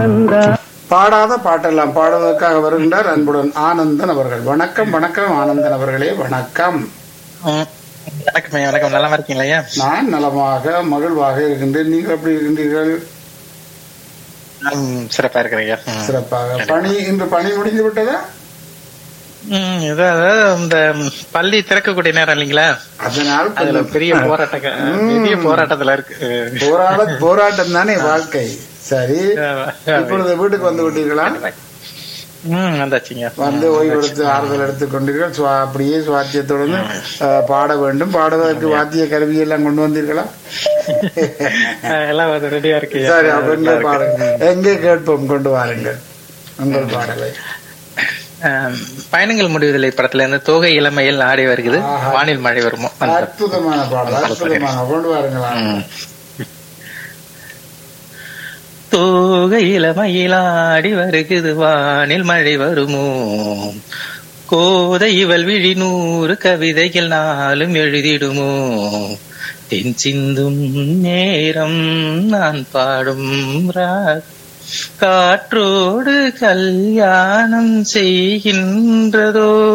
பாடாத பாட்டெல்லாம் பாடுவதற்காக வருகின்றார் அன்புடன் ஆனந்தன் அவர்கள் வணக்கம் வணக்கம் ஆனந்தன் அவர்களே வணக்கம் ம். வணக்கம் ஐயா, வணக்கம் நல்லா இருக்கீங்களா ஐயா நான் நலமாக மகிழ்வாக இருக்கின்றேன் நீங்கள் எப்படி இருக்கின்றீர்கள் ம், சிறப்பா இருக்கிறேன் ஐயா ம். சிறப்பாக பணி இன்று பணி முடிந்து விட்டதா ம், இது அதாவது இந்த பள்ளி திறக்கக்கூடிய நேரம் இல்லைங்களா அதனால் அதுல கொஞ்சம் பெரிய போராட்ட பெரிய போராட்டத்துல இருக்கு போராட போராட்டம் தானே வாழ்க்கை சரி இப்பொழுது வீட்டுக்கு வந்து விட்டீர்களா ம் வந்தாச்சுங்க வந்து ஓய்வெடுத்து ஆறுதல் எடுத்துக் கொண்டீர்கள் சுவா- அப்படியே சுவாத்தியத்துடன் அஹ், பாட வேண்டும் பாடுவதற்கு வாத்திய கருவி எல்லாம் கொண்டு வந்தீர்களா அஹ், எல்லாம் ரெடியா இருக்கு ஐயா. சரி அப்ப எங்கே பாருங்க எங்கே கேட்போம் கொண்டு வாருங்கள் உங்கள் பாடலை அஹ், பயணங்கள் முடிவதில்லை படத்துல இருந்து தோகை இளமையில் ஆடி வருகிறது ஆஹா. வானில் மழை வருமோ அந்த அற்புதமான பாடல் அற்புதமான கொண்டு வாருங்களா ம். தோகை இளமையிலாடி வருகுது வானில் மழை வருமோ கோதை இவள் விழி நூறு கவிதைகள் நாளும் எழுதிடுமோ தென் சிந்தும் நேரம் நான் பாடும் ரா- காற்றோடு கல்யாணம் செய்கின்றதோ